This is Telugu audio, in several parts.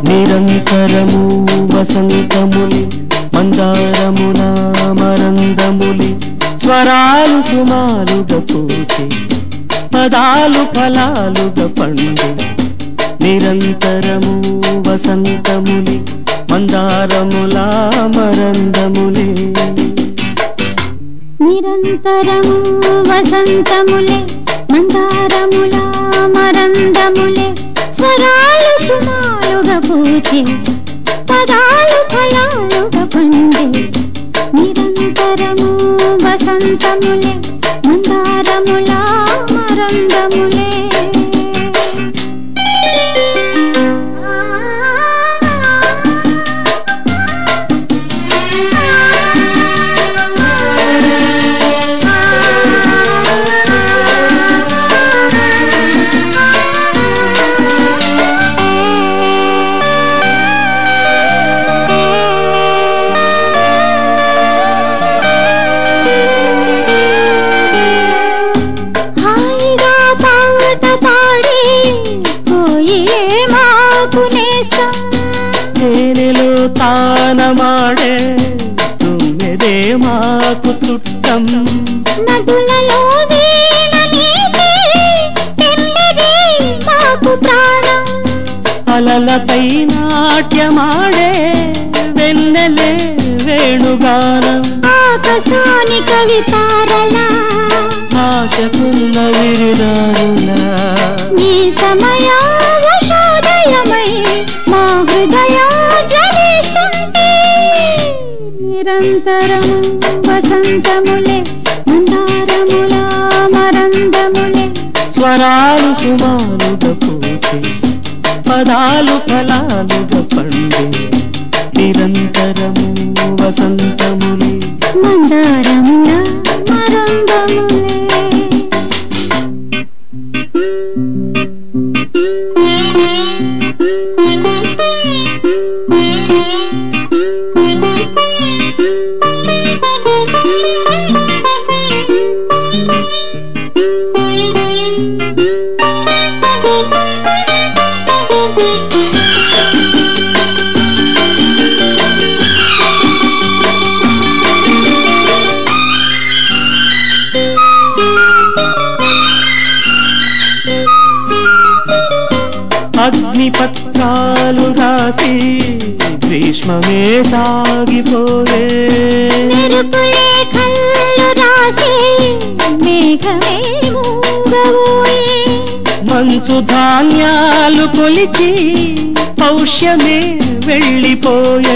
నిరంతరము వసంతములి మందారమున మరందములి స్వరాలు సుమారుగా పూచి పదాలు ఫలాలుగా పండు నిరంతరము వసంతములి మందారముల మరందములి నిరంతరము వసంతములే మందారముల మరందములే స్వరాలు సుమాలుగా పూచి పదాలు ఫలాలుగా పండే నిరంతరము వసంతములే మందారముల మరందములే హాయిగా పాట పాడి కోయిలే మాకు నేస్తం తేనెలో తానమాడే తుమ్మెదే మాకు చుట్టం నదులలో వీణ నీవే, తెమ్మెదే మాకు ప్రాణం అలలపై నాట్యమాడే వెన్నెలే వేణుగానం ఆకాశాని కవితారలా ఆశకున్న విరిదారులా ఈ సమయోదయమై మా హృదయం జ్వలిస్తుంటే నిరంతరం వసంతములే మందారముల మరందములే స్వరాలు సుమారుగా పూచి పదాలు ఫలాలుగా పండు నిరంతరము వసంతములి మందారముల మరందములే అగ్నిపత్రాలు రాసి గ్రీష్మమే సాగిపోయే మెరుపులే కళ్ళు రాసి మేఘమే మూగబోయే మంచు ధాన్యాలు కొలిచి పౌష్యమే వెళ్ళిపోయే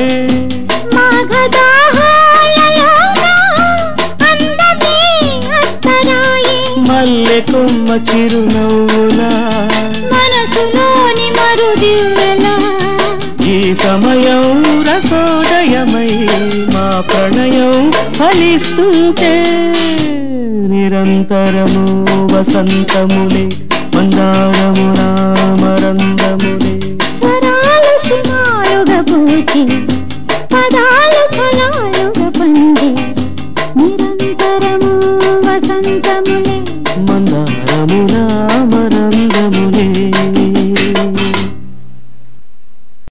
మాఘదాహాలలోన అందమే అత్తరాయి మల్లె కొమ్మ చిరునవ్వులా మనసులోని మరుదివ్వెల ఈ సమయం రసోదయమై మా ప్రణయం ఫలిస్తుంటే నిరంతరము వసంతములే మందారముల మరందములే స్వరాలు సుమారుగా పూచి పదాలు ఫలాలుగా పండి నిరంతరము వసంతములే మందారముల